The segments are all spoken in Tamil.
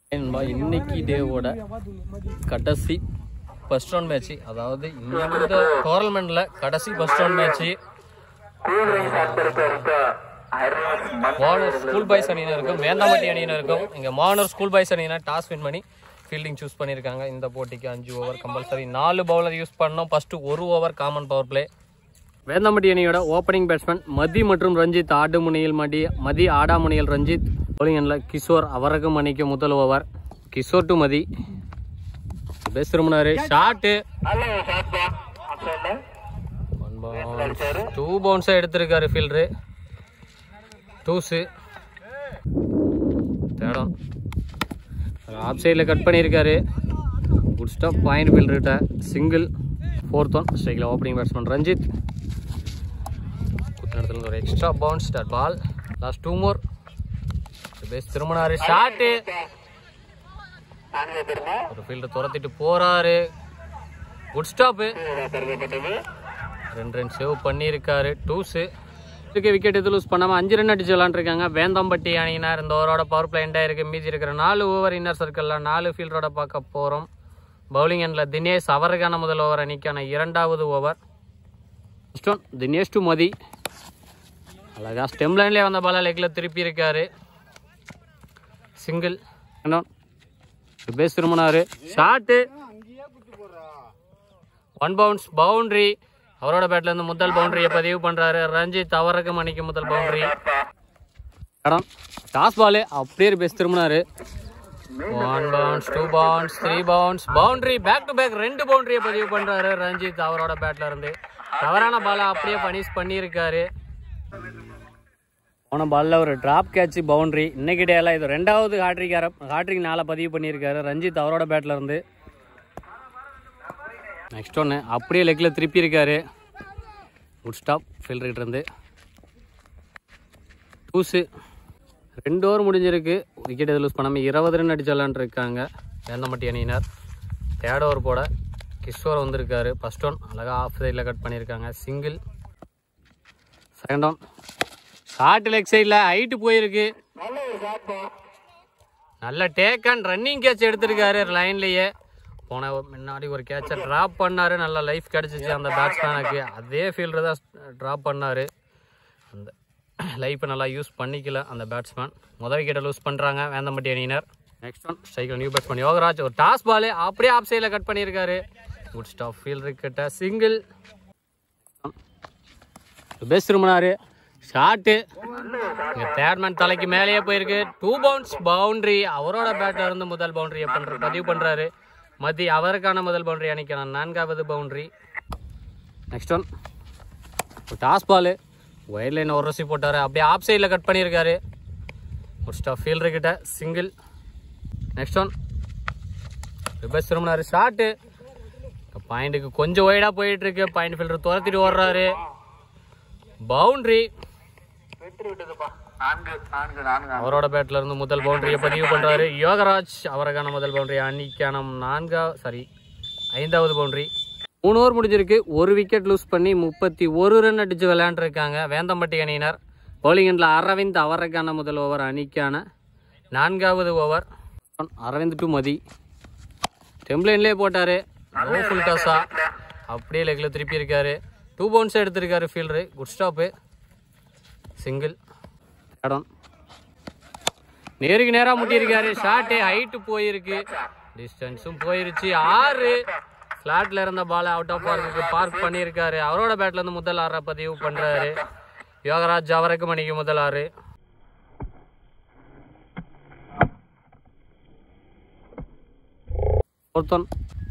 நண்பா இன்னைக்கு டேவோட கடைசி ஃபர்ஸ்ட் ரவுண்ட் மேட்ச் அதாவது இந்த டோர்னமெண்ட்ல கடைசி ஃபர்ஸ்ட் ரவுண்ட் மேட்ச் மானர் ஸ்கூல் பாய்ஸ் அணியினருக்கும் வேந்தாம்பட்டி அணியினருக்கும் இங்க மானர் ஸ்கூல் பாய்ஸ் அணியினர் டாஸ் வின் பண்ணி ஃபீல்டிங் சூஸ் பண்ணியிருக்காங்க இந்த போட்டிக்கு அஞ்சு ஓவர் கம்பல்சரி நாலு பவுலர் யூஸ் பண்ணோம் ஃபர்ஸ்ட் ஒரு over common power play Vendampatti அணியோட ஓப்பனிங் பேட்ஸ்மேன் மதி மற்றும் ரஞ்சித் ஆடு முனையில் மடி மதி ஆடா முனையில் ரஞ்சித் bowling எண்ணில் கிஷோர் அவரகம் அணிக்கு முதல் over Kishore to Mathi best திரும்பினாரு ஷாட்டு டூ பவுன்ஸா எடுத்திருக்காரு ஃபீல்டரு டூஸு தேடம் ஆஃப் சைடில் கட் பண்ணியிருக்காரு குட் ஸ்டாப் பாயிண்ட் ஃபீல்டர்கிட்ட சிங்கிள் ஃபோர்த் ஒன் ஸ்ட்ரைக்கில் ஓப்பனிங் பேட்ஸ்மேன் ரஞ்சித் குத்தின இடத்துல இருந்து ஒரு extra bounce that ball last two more pace திரும்பினாரு ஷாட்டு ஒரு ஃபீல்டர் துரத்திட்டு போறாரு குட் ஸ்டாப்பு ரெண்டு ரன் சேவ் பண்ணியிருக்காரு டூஸு இதுக்கு விக்கெட் எது லூஸ் பண்ணாமல் அஞ்சு ரன் அடிச்சு விளாண்டுருக்காங்க வேந்தம்பட்டி அணியினர் இந்த ஓவரோட பவர் பிளே எண்டாக இருக்கு மீதி இருக்கிற நாலு ஓவர் இன்னர் சர்க்கிளில் நாலு ஃபீல்டரோட பார்க்க போகிறோம் பவுலிங் எண்ணில் தினேஷ் அவருக்கான முதல் ஓவர் அணிக்கான இரண்டாவது over first one Dinesh to Mathi அழகா ஸ்டெம் லைன்லேயே வந்த பால லெக்கில் திருப்பி இருக்காரு சிங்கிள் பேஸ் திரும்பினாரு ஷாட்டு ஒன் பவுன்ஸ் பவுண்டரி அவரோட பேட்ல இருந்து முதல் பவுண்டரியை பதிவு பண்றாரு ரஞ்சித் அவருக்கு மணிக்கு முதல் பவுண்டரி இடம் டாஸ் பால் அப்படியே பேஸ் திரும்பினாரு one bounce two bounce three bounce boundary back to back ரெண்டு பவுண்டரியை பதிவு பண்றாரு ரஞ்சித் அவரோட பேட்ல இருந்து தவறான பாலை அப்படியே பனிஷ் பண்ணியிருக்காரு போன பால்ல ஒரு டிராப் கேட்ச் பவுண்டரி இன்னைக்கு டேல இது ரெண்டாவது ஹாட்ரிக் ஹாட்ரிக் நாளை பதிவு பண்ணியிருக்காரு ரஞ்சித் அவரோட பேட்ல இருந்து நெக்ஸ்ட் ஒன்று அப்படியே லெக்கில் திருப்பி இருக்காரு குட் ஸ்டாப் ஃபீல்டர்கிட்ட இருந்து டூஸு ரெண்டு ஓவர் முடிஞ்சிருக்கு விக்கெட் எது லூஸ் பண்ணாமல் இருபது ரன் அடிச்சு விளாண்டுருக்காங்க வேந்தம்பட்டி அணியினர் தேர்ட் ஓவர் போட கிஷோர் வந்திருக்காரு ஃபர்ஸ்ட் ஒன் அழகாக ஆஃப் சைடில் கட் பண்ணியிருக்காங்க single second one short leg சைடில் ஹைட்டு போயிருக்கு நல்ல டேக் அண்ட் ரன்னிங் கேட்ச் எடுத்திருக்காரு லைன்லேயே போன முன்னாடி ஒரு கேட்சை ட்ராப் பண்ணாரு நல்ல லைஃப் கிடச்சிச்சு அந்த பேட்ஸ்மேனுக்கு அதே ஃபீல்டர் தான் ட்ராப் பண்ணாரு அந்த லைஃப்பை நல்லா யூஸ் பண்ணிக்கல அந்த பேட்ஸ்மேன் முதல் விக்கெட்டை லூஸ் பண்ணுறாங்க வேந்தம்பட்டி அணியினர் நெக்ஸ்ட் ஒன் ஸ்ட்ரைக்கில் நியூ பேட்ஸ்மேன் யோகராஜ் ஒரு டாஸ் பால் அப்படியே ஆஃப் சைடில் கட் பண்ணியிருக்காரு குட் ஸ்டாப் ஃபீல்டர் கிட்ட சிங்கிள் பெஸ்ட் திரும்பினாரு ஷாட்டு இங்க தேர்ட்மேன் தலைக்கு மேலேயே போயிருக்கு டூ பவுன்ஸ் பவுண்டரி அவரோட பேட்ல இருந்து முதல் பவுண்டரியை பண்ற பதிவு பண்றாரு மதி அவருக்கான முதல் பவுண்டரி அணிக்கிறான் நான்காவது boundary next one toss ball ஒயர் லைன் ஒரு ரசி போட்டாரு அப்படியே ஆப் சைடில் கட் பண்ணியிருக்காரு ஒரு ஸ்டாப் ஃபீல்டர் கிட்ட சிங்கிள் நெக்ஸ்ட் ஒன் ரிபஸ் திரும்பினாரு ஷாட்டு பாயிண்ட்டுக்கு கொஞ்சம் ஒய்டாக போயிட்டு இருக்கு பாயிண்ட் ஃபீல்டர் துரத்திட்டு ஓடுறாரு பவுண்டரி அவரோட பேட்ல இருந்து முதல் பவுண்டரியை பதிவு பண்றாரு யோகராஜ் அவருக்கான முதல் பவுண்டரி அன்னிக்கான நான்கா சாரி ஐந்தாவது பவுண்டரி மூணு ஓவர் முடிஞ்சிருக்கு ஒரு விக்கெட் லூஸ் பண்ணி முப்பத்தி ஒரு ரன் அடிச்சு விளையாண்டுருக்காங்க வேந்தம்பட்டி அணியினர் பவுலிங் எண்ணில் அரவிந்த் அவருக்கான முதல் ஓவர் அணிக்கான நான்காவது ஓவர் அரவிந்த் டு மதி டெம்ப்ளைன்லேயே போட்டாரு நோ ஃபுல் டாஸா அப்படியே லெக்கில் திருப்பி இருக்காரு டூ பவுன்ஸ் எடுத்திருக்காரு ஃபீல்டரு குட் ஸ்டாப்பு சிங்கிள் இடம் நேருக்கு நேராக முட்டியிருக்காரு ஷாட்டு ஹைட்டு போயிருக்கு டிஸ்டன்ஸும் போயிருச்சு ஆறு ஃப்ளாட்ல இருந்த பாலை அவுட் ஆஃப் பார்க்குக்கு பார்க் பண்ணியிருக்காரு அவரோட பேட்ல இருந்து முதல் ஆறை பதிவு பண்றாரு யோகராஜ் அவருக்கு மணிக்கு முதல் ஆறு ஒருத்தன்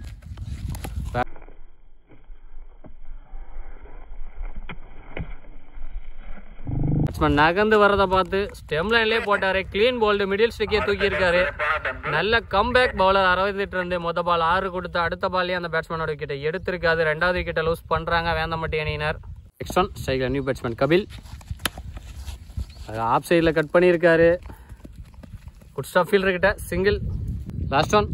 பேட்ஸ்மேன் நகர்ந்து வரதை பார்த்து ஸ்டெம் லைன்லேயே போட்டாரு க்ளீன் போல்டு மிடில் ஸ்டிக்கே தூக்கி இருக்காரு நல்ல கம்பேக் பவுலர் அறுபத்தி ரெண்டு மொத பால் ஆறு கொடுத்து அடுத்த பால்லேயே அந்த பேட்ஸ்மேனோட விக்கெட்டை எடுத்திருக்காது ரெண்டாவது விக்கெட்டை லூஸ் பண்ணுறாங்க வேந்தம்பட்டி அணியினர் நெக்ஸ்ட் ஒன் ஸ்ட்ரைக்கில் நியூ பேட்ஸ்மேன் கபில் ஆஃப் சைடில் கட் பண்ணியிருக்காரு குட் ஸ்டாப் ஃபீல்டர் கிட்ட சிங்கிள் லாஸ்ட் ஒன்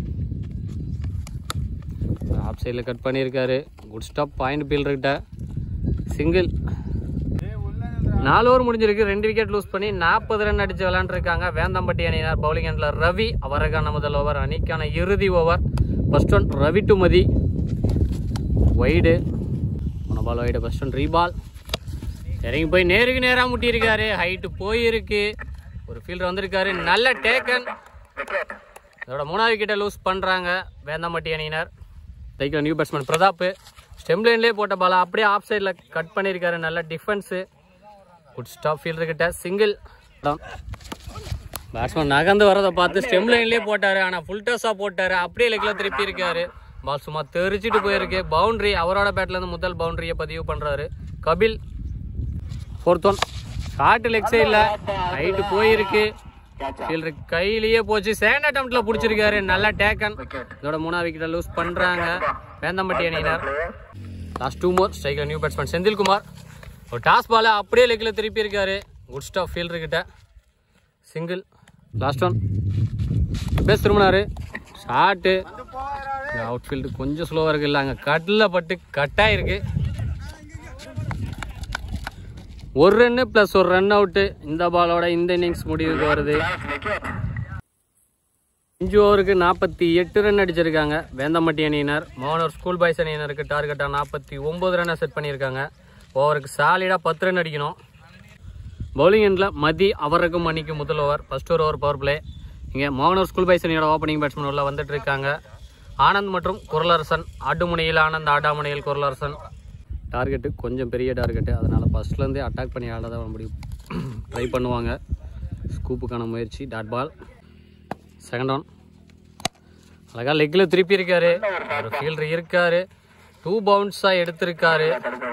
ஆஃப் சைடில் கட் பண்ணியிருக்காரு குட் ஸ்டாப் பாயிண்ட் ஃபீல்டர் கிட்ட சிங்கிள் நாலு ஓவர் முடிஞ்சிருக்கு ரெண்டு விக்கெட் லூஸ் பண்ணி நாற்பது ரன் அடிச்சு விளையாண்டுருக்காங்க வேந்தம்பட்டி அணியினர் பவுலிங் எண்டில் ரவி அவருக்கான முதல் ஓவர் அணிக்கான இறுதி over first one Ravi to Mathi wide போன பால் வைடு ஃபர்ஸ்ட் ஒன் ரீபால் இறங்கி போய் நேருக்கு நேராக முட்டியிருக்காரு ஹைட்டு போயிருக்கு ஒரு ஃபீல்டர் வந்திருக்காரு நல்ல டேக்கன் இதோட மூணாவது விக்கெட்டை லூஸ் பண்ணுறாங்க வேந்தம்பட்டி அணியினர் தைக்கிற நியூ பேட்ஸ்மேன் பிரதாப் ஸ்டெம் லைன்லேயே போட்ட பாலை அப்படியே ஆஃப் சைடில் கட் பண்ணியிருக்காரு நல்ல டிஃபென்ஸு குட் ஸ்டாப் ஃபீல்டர் கிட்ட சிங்கிள் பேட்ஸ்மேன் நகர்ந்து வரதை பார்த்து ஸ்டெம் லைன்லேயே போட்டார் ஆனால் ஃபுல் டஸ்ஸாக போட்டார் அப்படியே லெக்கில் திருப்பி இருக்காரு பால் சும்மா தெரிச்சிட்டு போயிருக்கு பவுண்டரி அவரோட பேட்லேருந்து முதல் பவுண்டரியை பதிவு பண்ணுறாரு Kapil fourth one short leg சைடில் ஹைட்டு போயிருக்கு ஃபீல்டர் கையிலேயே போச்சு செகண்ட் அட்டம்ப்ட்ல பிடிச்சிருக்காரு நல்ல டேக்கன் இதோட மூணாவது விக்கெட்டை லூஸ் பண்றாங்க வேந்தம்பட்டி அணியினர் last two more striker new batsman Senthilkumar ஒரு டாஸ் பால அப்படியே லெக்கில் திருப்பி இருக்காரு குட் ஸ்டாப் ஃபீல்டர் கிட்ட சிங்கிள் லாஸ்ட் ஒன் பேஸ் திரும்பினாரு ஷார்ட்டு அவுட் ஃபீல்டு கொஞ்சம் ஸ்லோவாக இருக்கு இல்லை அங்கே கட்டில் பட்டு கட்டாயிருக்கு ஒரு ரன்னு ப்ளஸ் ஒரு ரன் அவுட்டு இந்த பாலோட இந்த இன்னிங்ஸ் முடிவுக்கு வருது அஞ்சு ஓவருக்கு நாற்பத்தி எட்டு ரன் அடிச்சிருக்காங்க வேந்தம்பட்டி அணியினர் மோகனூர் ஸ்கூல் பாய்ஸ் அணியினருக்கு டார்கெட்டாக நாற்பத்தி ஒம்பது ரன்னை செட் பண்ணியிருக்காங்க ஓவருக்கு சாலிடாக பத்து ரன் அடிக்கணும் பவுலிங் எண்டில் மதி அவருக்கும் மணிக்கு முதல் ஓவர் ஃபர்ஸ்ட் ஒரு ஓவர் பவர் பிளே இங்கே மோகனூர் ஸ்கூல் பாய்ஸ் அணியோட ஓப்பனிங் பேட்ஸ்மேன் உள்ள வந்துட்டு இருக்காங்க ஆனந்த் மற்றும் குரலரசன் ஆட்டுமுனையில் ஆனந்த் ஆடாமுனையில் குரலரசன் டார்கெட்டு கொஞ்சம் பெரிய டார்கெட்டு அதனால் ஃபஸ்ட்லேருந்தே அட்டாக் பண்ணி ஆட தான் முடியும் ட்ரை பண்ணுவாங்க ஸ்கூப்புக்கான முயற்சி டாட் பால் செகண்ட் ஒன் அழகாக லெக்கில் திருப்பி இருக்காரு ஒரு ஃபீல்டர் இருக்காரு டூ பவுன்ஸாக எடுத்திருக்காரு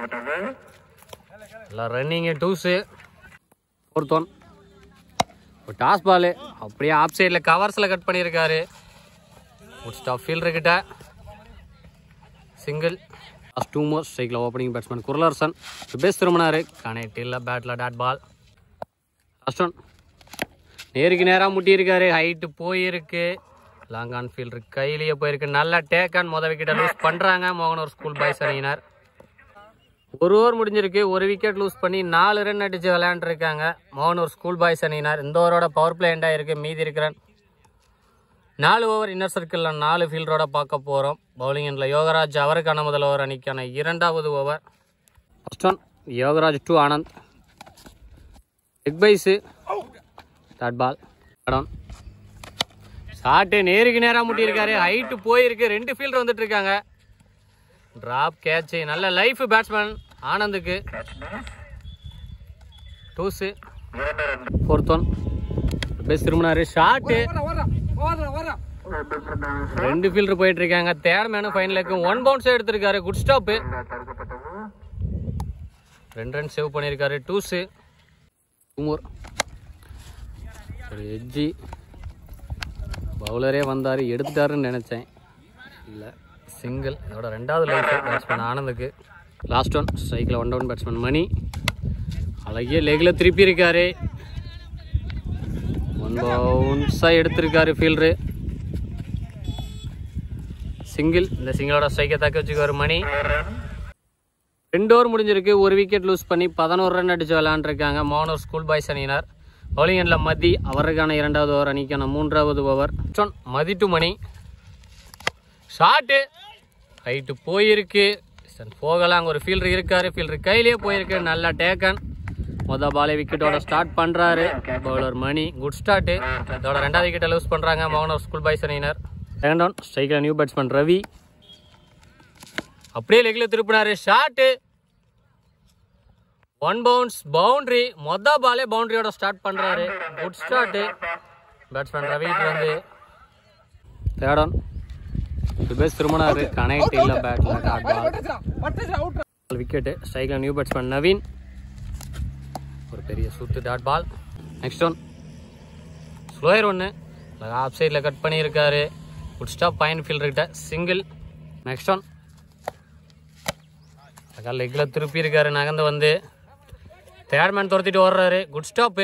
எல்லாம் ரன்னிங்கு டூஸு ஃபோர்த் ஒன் ஒரு டாஸ் பாலு அப்படியே ஆஃப் சைடில் கவர்ஸில் கட் பண்ணியிருக்காரு குட் ஸ்டாப் ஃபீல்டர் கிட்ட சிங்கிள் லாஸ்ட் டூ மோர் ஸ்ட்ரைக்கில் ஓப்பனிங் பேட்ஸ்மேன் குரலரசன் பேஸ் திரும்பினாரு கனெக்ட் இல்லை பேட்டில் டாட் பால் லாஸ்ட் ஒன் நேருக்கு நேராக முட்டியிருக்காரு ஹைட்டு போயிருக்கு லாங் ஆன் ஃபீல்டர் கையிலேயே போயிருக்கு நல்ல டேக் ஆன் மொதல் விக்கெட்டை லூஸ் பண்ணுறாங்க மோகனூர் ஸ்கூல் பாய்ஸ் அணியினர் ஒரு ஓவர் முடிஞ்சிருக்கு ஒரு விக்கெட் லூஸ் பண்ணி நாலு ரன் அடித்து விளையாண்டுருக்காங்க மோகனூர் ஸ்கூல் பாய்ஸ் அணியினர் இந்த ஓவரோட பவர் பிளே எண்ட் ஆயிருக்கு மீதி இருக்கிற நாலு ஓவர் இன்னர் சர்க்கிளில் நாலு ஃபீல்டரோட பார்க்க போகிறோம் பவுலிங் எண்டில் யோகராஜ் அவருக்கான முதல் ஓவர் அணிக்கான இரண்டாவது over first one Yogaraj to Anand பிக் பைஸு டாட் பால் படம் ஷாட்டு நேருக்கு நேராக முட்டியிருக்காரு ஹைட்டு போயிருக்கு ரெண்டு ஃபீல்டர் வந்துட்டு இருக்காங்க டிராப் கேட்ச் நல்ல லைஃப் பேட்ஸ்மேன் ஆனந்துக்கு டூஸு ஃபோர்த் ஒன் பேஸ் திரும்பினாரு ஷாட்டு ரெண்டு ஃபீல்டர் போயிட்டு இருக்காங்க தேர்ட் மேனும் ஃபைனலுக்கு ஒன் பவுன்ஸ் எடுத்திருக்காரு குட் ஸ்டாப்பு ரெண்டு ரன் சேவ் பண்ணியிருக்காரு டூஸு டூமோர் ஒரு எட்ஜி பவுலரே வந்தார் எடுத்துட்டாருன்னு நினச்சேன் இல்லை சிங்கிள் இதோட ரெண்டாவது லைஃப் பேட்ஸ்மேன் ஆனந்துக்கு லாஸ்ட் ஒன் ஸ்ட்ரைக்கில் ஒன் டவுன் பேட்ஸ்மேன் மணி அழகிய லெக்கில் திருப்பி இருக்காரு ஒன் பவுன்ஸாக எடுத்திருக்காரு ஃபீல்டரு சிங்கிள் இந்த சிங்கிளோட ஸ்ட்ரைக்கை தக்க வச்சுக்குவார் மணி ரெண்டு ஓவர் முடிஞ்சிருக்கு ஒரு விக்கெட் லூஸ் பண்ணி பதினோரு ரன் அடிச்சு விளையாண்டுருக்காங்க மோகனூர் ஸ்கூல் பாய்ஸ் அணியினர் பவுலிங் எண்டில் மதி அவருக்கான இரண்டாவது ஓவர் அணிக்கான மூன்றாவது ஓவர் சொன் Mathi to Mani shot height போயிருக்கு சரி, போகலாம் அங்கே ஒரு ஃபீல்டர் இருக்காரு ஃபீல்டர் கையிலேயே போயிருக்கு நல்ல டேக்கன் மொதல் பாலே விக்கெட்டோட ஸ்டார்ட் பண்ணுறாரு பவுலர் மணி குட் ஸ்டார்ட்டு இதோட ரெண்டாவது விக்கெட்டை லூஸ் பண்ணுறாங்க மோகனூர் ஸ்கூல் பாய்ஸ் அணியினர் செகண்ட் ஒன் ஸ்ட்ரைக்கில் நியூ பேட்ஸ்மேன் ரவி அப்படியே லெக்கில் திருப்பினாரு ஷாட்டு ஒன் பவுன்ஸ் பவுண்டரி மொத பாலே பவுண்டரியோட ஸ்டார்ட் பண்றாரு குட் ஸ்டார்ட் பேட்ஸ்மேன் ரவிட்டு வந்து தேர்ட் ஒன் பேஸ் திரும்பினாரு கனெக்ட் இல்ல பேட்ல டாட் பால் விக்கெட்டு ஸ்ட்ரைக்கில் நியூ பேட்ஸ்மேன் நவீன் ஒரு பெரிய சுத்து dot ball next one slower ஒன்று ஆஃப் சைடில் கட் பண்ணியிருக்காரு குட் ஸ்டாப் பயன் ஃபீல்டர் கிட்ட சிங்கிள் நெக்ஸ்ட் ஒன் அக்கா லெக்கில் திருப்பி இருக்காரு நகர்ந்து வந்து தேர்ட் மேன் துரத்திட்டு ஓடுறாரு குட் ஸ்டாப்பு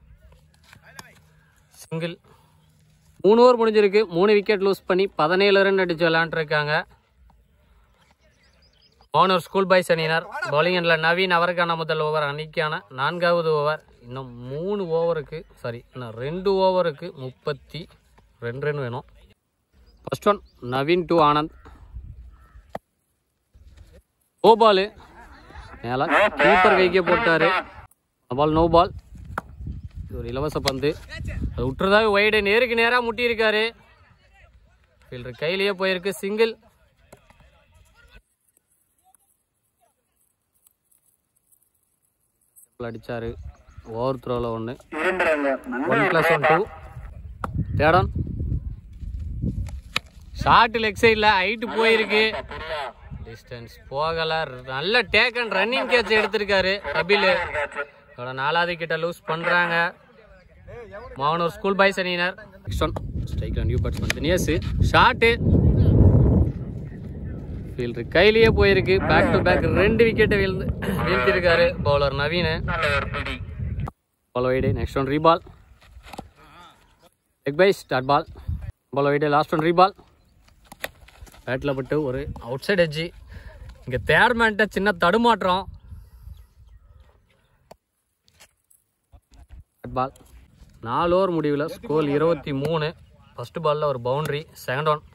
சிங்கிள் மூணு ஓவர் முடிஞ்சிருக்கு மூணு விக்கெட் லூஸ் பண்ணி பதினேழு ரன் அடிச்சு விளையாண்டுருக்காங்க மோனூர் ஸ்கூல் பாய்ஸ் அணியினர் பவுலிங் அணியில் நவீன் அவருக்கான முதல் ஓவர் அணிக்கான நான்காவது ஓவர் இன்னும் மூணு ஓவருக்கு சாரி இன்னும் ரெண்டு ஓவருக்கு முப்பத்தி ரெண்டு ரன் வேணும் first one Naveen to Anand ஓ பால் மேலே கீப்பர் கைக்கே போட்டாரு பால் நோ பால் இது ஒரு இலவச பந்து அது விட்டுறதாவே ஒய்டு நேருக்கு நேராக முட்டியிருக்காரு ஃபீல்டர் கையிலேயே போயிருக்கு சிங்கிள் அடிச்சாரு ஓவர் த்ரோவில் ஒன்று one plus one two third short leg சைடில் ஹைட்டு போயிருக்கு டிஸ்டன்ஸ் போகல நல்ல டேக் அண்ட் ரன்னிங் கேட்ச் எடுத்திருக்காரு கபில் இதோட நாலாவது கிட்ட லூஸ் பண்றாங்க மாவனூர் ஸ்கூல் பாய்ஸ் அணியினர் next one strike new batsman Dinesh shot fielder கையிலேயே போயிருக்கு பேக் டு பேக் ரெண்டு விக்கெட்டை வீழ்ந்து வீழ்த்திருக்காரு bowler Naveen ball wide next one reball leg bye start ball ball wide last one reball பேட்டில் பட்டு ஒரு அவுட் சைட் எட்ஜி இங்கே தேர்மேன்ட்ட சின்ன தடுமாற்றம் பால் நாலு ஓவர் முடிவில் ஸ்கோர் இருபத்தி மூணு ஃபர்ஸ்ட் பாலில் ஒரு பவுண்டரி செகண்ட் ஒன்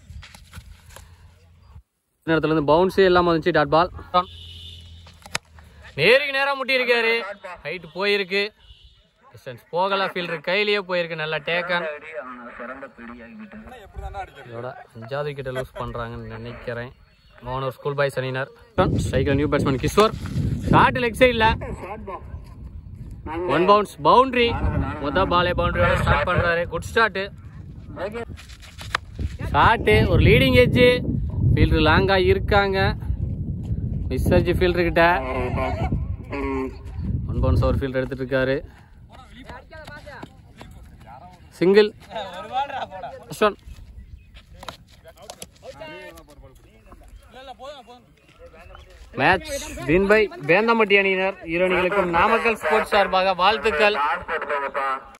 நேரத்துலேருந்து பவுன்ஸே இல்லாமல் வந்துச்சு டாட் பால் நேருக்கு நேராக முட்டியிருக்காரு ஹைட் போயிருக்கு டிஸ்டன்ஸ் போகல ஃபீல்டர் கையிலேயே போயிருக்கு நல்லா டேக்கன் இதோட அஞ்சாவது விக்கெட்டை லூஸ் பண்ணுறாங்கன்னு நினைக்கிறேன் மோனூர் ஸ்கூல் பாய்ஸ் அணியினர் striker new batsman Kishore short leg சைடில் ஒன் பவுன்ஸ் பவுண்டரி மொத பாலே பவுண்டரியோட ஸ்டார்ட் பண்றாரு குட் ஸ்டார்ட் ஷாட்டு ஒரு லீடிங் எட்ஜ் ஃபீல்டர் லாங்கா இருக்காங்க மிஸ் அஜி ஃபீல்டர் கிட்ட ஒன் பவுன்ஸ் ஒரு ஃபீல்டர் எடுத்துட்டு இருக்காரு single one match win by Vendhampatti அணியினர் இரு அணிகளுக்கும் நாமக்கல் ஸ்போர்ட்ஸ் சார்பாக வாழ்த்துக்கள்